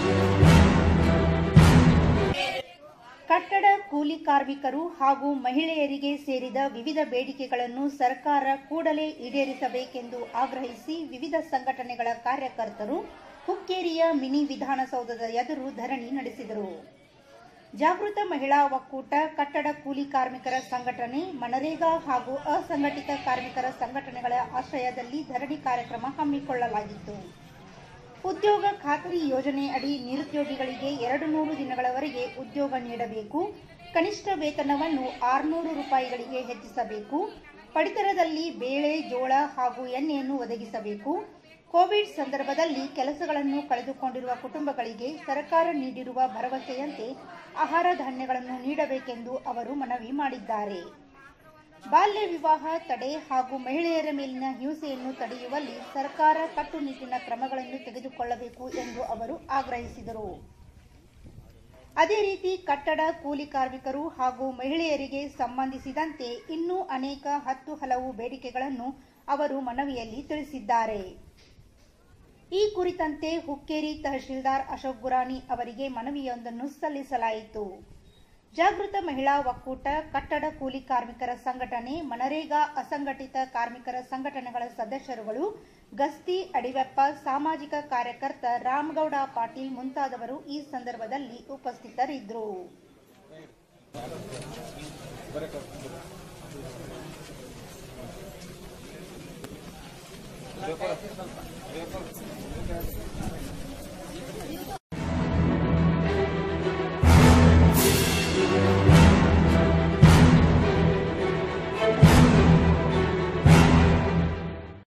ಕಟ್ಟಡ ಕೂಲಿ ಕಾರ್ಮಿಕರು ಹಾಗೂ ಮಹಿಳೆಯರಿಗೆ ಸೇರಿದ ವಿವಿಧ ಬೇಡಿಕೆಗಳನ್ನು ಸರ್ಕಾರ ಕೂಡಲೇ ಈಡೇರಿಸಬೇಕೆಂದು ಆಗ್ರಹಿಸಿ ವಿವಿಧ ಸಂಘಟನೆಗಳ ಕಾರ್ಯಕರ್ತರು ಹುಕ್ಕೇರಿಯ ಮಿನಿ ವಿಧಾನಸೌಧದ ಎದುರು ಧರಣಿ ನಡೆಸಿದರು ಜಾಗೃತ ಮಹಿಳಾ ಒಕ್ಕೂಟ ಕಟ್ಟಡ ಕೂಲಿ ಕಾರ್ಮಿಕರ ಸಂಘಟನೆ ಮನರೇಗಾ ಹಾಗೂ ಅಸಂಘಟಿತ ಕಾರ್ಮಿಕರ ಸಂಘಟನೆಗಳ ಆಶ್ರಯದಲ್ಲಿ ಧರಣಿ ಕಾರ್ಯಕ್ರಮ ಹಮ್ಮಿಕೊಳ್ಳಲಾಗಿತ್ತು ಉದ್ಯೋಗ ಖಾತರಿ ಯೋಜನೆ ಅಡಿ ನಿರುದ್ಯೋಗಿಗಳಿಗೆ ಎರಡು ನೂರು ದಿನಗಳವರೆಗೆ ಉದ್ಯೋಗ ನೀಡಬೇಕು ಕನಿಷ್ಠ ವೇತನವನ್ನು ಆರುನೂರು ರೂಪಾಯಿಗಳಿಗೆ ಹೆಚ್ಚಿಸಬೇಕು ಪಡಿತರದಲ್ಲಿ ಬೇಳೆ ಜೋಳ ಹಾಗೂ ಎಣ್ಣೆಯನ್ನು ಒದಗಿಸಬೇಕು ಕೋವಿಡ್ ಸಂದರ್ಭದಲ್ಲಿ ಕೆಲಸಗಳನ್ನು ಕಳೆದುಕೊಂಡಿರುವ ಕುಟುಂಬಗಳಿಗೆ ಸರ್ಕಾರ ನೀಡಿರುವ ಭರವಸೆಯಂತೆ ಆಹಾರ ಧಾನ್ಯಗಳನ್ನು ನೀಡಬೇಕೆಂದು ಅವರು ಮನವಿ ಮಾಡಿದ್ದಾರೆ ಬಾಲ್ಯ ವಿವಾಹ ತಡೆ ಹಾಗೂ ಮಹಿಳೆಯರ ಮೇಲಿನ ಹಿಂಸೆಯನ್ನು ತಡೆಯುವಲ್ಲಿ ಸರ್ಕಾರ ಕಟ್ಟುನಿಟ್ಟಿನ ಕ್ರಮಗಳನ್ನು ತೆಗೆದುಕೊಳ್ಳಬೇಕು ಎಂದು ಅವರು ಆಗ್ರಹಿಸಿದರು ಅದೇ ರೀತಿ ಕಟ್ಟಡ ಕೂಲಿ ಕಾರ್ಮಿಕರು ಹಾಗೂ ಮಹಿಳೆಯರಿಗೆ ಸಂಬಂಧಿಸಿದಂತೆ ಇನ್ನೂ ಅನೇಕ ಹತ್ತು ಹಲವು ಬೇಡಿಕೆಗಳನ್ನು ಅವರು ಮನವಿಯಲ್ಲಿ ತಿಳಿಸಿದ್ದಾರೆ ಈ ಕುರಿತಂತೆ ಹುಕ್ಕೇರಿ ತಹಶೀಲ್ದಾರ್ ಅಶೋಕ್ ಗುರಾನಿ ಅವರಿಗೆ ಮನವಿಯೊಂದನ್ನು ಸಲ್ಲಿಸಲಾಯಿತು ಜಾಗೃತ ಮಹಿಳಾ ಒಕ್ಕೂಟ ಕಟ್ಟಡ ಕೂಲಿ ಕಾರ್ಮಿಕರ ಸಂಘಟನೆ ಮನರೇಗಾ ಅಸಂಘಟಿತ ಕಾರ್ಮಿಕರ ಸಂಘಟನೆಗಳ ಸದಸ್ಯರುಗಳು ಗಸ್ತಿ ಅಡಿವೆಪ್ಪ ಸಾಮಾಜಿಕ ಕಾರ್ಯಕರ್ತ ರಾಮಗೌಡ ಪಾಟೀಲ್ ಮುಂತಾದವರು ಈ ಸಂದರ್ಭದಲ್ಲಿ ಉಪಸ್ಥಿತರಿದ್ದರು